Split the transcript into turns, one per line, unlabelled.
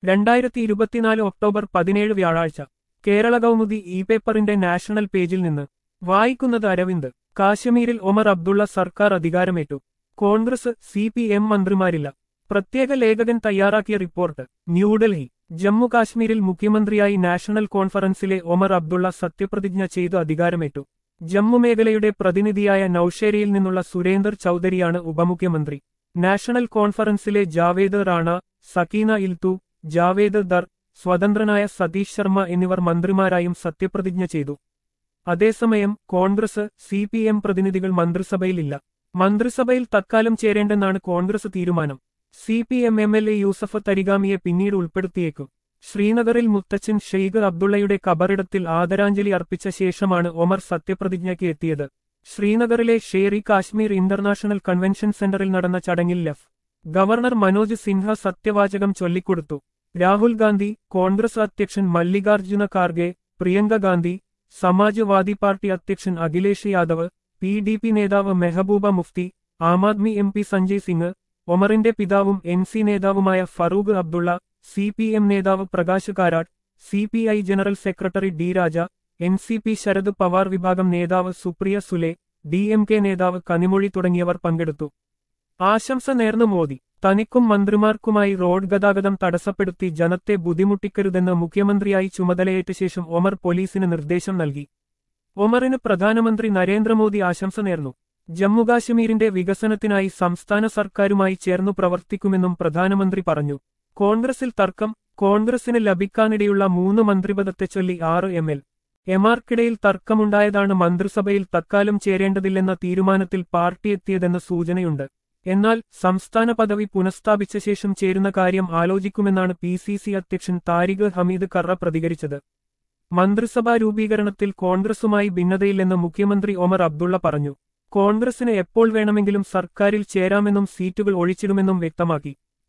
രണ്ടായിരത്തി ഇരുപത്തിനാല് ഒക്ടോബർ പതിനേഴ് വ്യാഴാഴ്ച കേരള കൗമുദി ഇ പേപ്പറിന്റെ നാഷണൽ പേജിൽ നിന്ന് വായിക്കുന്നത് അരവിന്ദ് കാശ്മീരിൽ ഒമർ അബ്ദുള്ള സർക്കാർ അധികാരമേറ്റു കോൺഗ്രസ് സി പി എം മന്ത്രിമാരില്ല പ്രത്യേക ലേഖകൻ തയ്യാറാക്കിയ റിപ്പോർട്ട് ന്യൂഡൽഹി ജമ്മു കാശ്മീരിൽ മുഖ്യമന്ത്രിയായി നാഷണൽ കോൺഫറൻസിലെ ഒമർ അബ്ദുള്ള സത്യപ്രതിജ്ഞ ചെയ്തു അധികാരമേറ്റു ജമ്മു മേഖലയുടെ പ്രതിനിധിയായ നൌഷേരയിൽ നിന്നുള്ള സുരേന്ദർ ചൌധരിയാണ് ഉപമുഖ്യമന്ത്രി നാഷണൽ കോൺഫറൻസിലെ ജാവേദ് റാണ സക്കീന ഇൽത്തു ജാവേദ് ദർ സ്വതന്ത്രനായ സതീഷ് ശർമ്മ എന്നിവർ മന്ത്രിമാരായും സത്യപ്രതിജ്ഞ ചെയ്തു അതേസമയം കോൺഗ്രസ് സി പി എം പ്രതിനിധികൾ മന്ത്രിസഭയിലില്ല മന്ത്രിസഭയിൽ തക്കാലം ചേരേണ്ടെന്നാണ് കോൺഗ്രസ് തീരുമാനം C P M M L A Yusuf തരിഗാമിയെ പിന്നീട് ഉൾപ്പെടുത്തിയേക്കും ശ്രീനഗറിൽ മുത്തച്ഛൻ ഷെയ്ഖ് അബ്ദുള്ളയുടെ കബറിടത്തിൽ ആദരാഞ്ജലി അർപ്പിച്ച ശേഷമാണ് ഒമർ സത്യപ്രതിജ്ഞയ്ക്ക് എത്തിയത് ശ്രീനഗറിലെ ഷേറി കാശ്മീർ ഇന്റർനാഷണൽ കൺവെൻഷൻ സെന്ററിൽ നടന്ന ചടങ്ങിൽ ലഫ് ഗവർണർ മനോജ് സിൻഹ സത്യവാചകം ചൊല്ലിക്കൊടുത്തു രാഹുൽ ഗാന്ധി കോൺഗ്രസ് അധ്യക്ഷൻ മല്ലികാർജുന ഖാർഗെ പ്രിയങ്ക ഗാന്ധി സമാജ്വാദി പാർട്ടി അധ്യക്ഷൻ Akhilesh Yadav P D P നേതാവ് മെഹബൂബ മുഫ്തി ആം ആദ്മി എം പി സഞ്ജയ് സിംഗ് ഒമറിന്റെ പിതാവും എൻ സി നേതാവുമായ Farooq Abdullah C P M നേതാവ് Prakash Karat C P I general secretary D Raja N C P Sharad Pawar വിഭാഗം നേതാവ് Supriya Sule D M K നേതാവ് കനിമൊഴി തുടങ്ങിയവർ പങ്കെടുത്തു ആശംസ നേർന്നു മോദി തനിക്കും മന്ത്രിമാർക്കുമായി റോഡ് ഗതാഗതം തടസ്സപ്പെടുത്തി ജനത്തെ ബുദ്ധിമുട്ടിക്കരുതെന്ന് മുഖ്യമന്ത്രിയായി ചുമതലയേറ്റ ശേഷം ഒമർ പോലീസിന് നിർദ്ദേശം നൽകി ഒമറിന് പ്രധാനമന്ത്രി നരേന്ദ്രമോദി ആശംസ നേർന്നു ജമ്മുകാശ്മീരിന്റെ വികസനത്തിനായി സംസ്ഥാന സർക്കാരുമായി ചേർന്നു പ്രവർത്തിക്കുമെന്നും പ്രധാനമന്ത്രി പറഞ്ഞു കോൺഗ്രസിൽ തർക്കം കോൺഗ്രസിന് ലഭിക്കാനിടയുള്ള മൂന്ന് മന്ത്രിപദത്തെച്ചൊല്ലി ആറ് എം എൽ എമാർക്കിടയിൽ തർക്കമുണ്ടായതാണ് മന്ത്രിസഭയിൽ തക്കാലം ചേരേണ്ടതില്ലെന്ന തീരുമാനത്തിൽ പാർട്ടി എത്തിയതെന്ന സൂചനയുണ്ട് എന്നാൽ സംസ്ഥാന പദവി പുനഃസ്ഥാപിച്ച ശേഷം ചേരുന്ന കാര്യം ആലോചിക്കുമെന്നാണ് പി സി സി അധ്യക്ഷൻ താരിഖ് ഹമീദ് കറ പ്രതികരിച്ചത് മന്ത്രിസഭാ രൂപീകരണത്തിൽ കോൺഗ്രസുമായി ഭിന്നതയില്ലെന്ന് മുഖ്യമന്ത്രി ഒമർ അബ്ദുള്ള പറഞ്ഞു കോൺഗ്രസിന് എപ്പോൾ വേണമെങ്കിലും സർക്കാരിൽ ചേരാമെന്നും സീറ്റുകൾ ഒഴിച്ചിടുമെന്നും വ്യക്തമാക്കി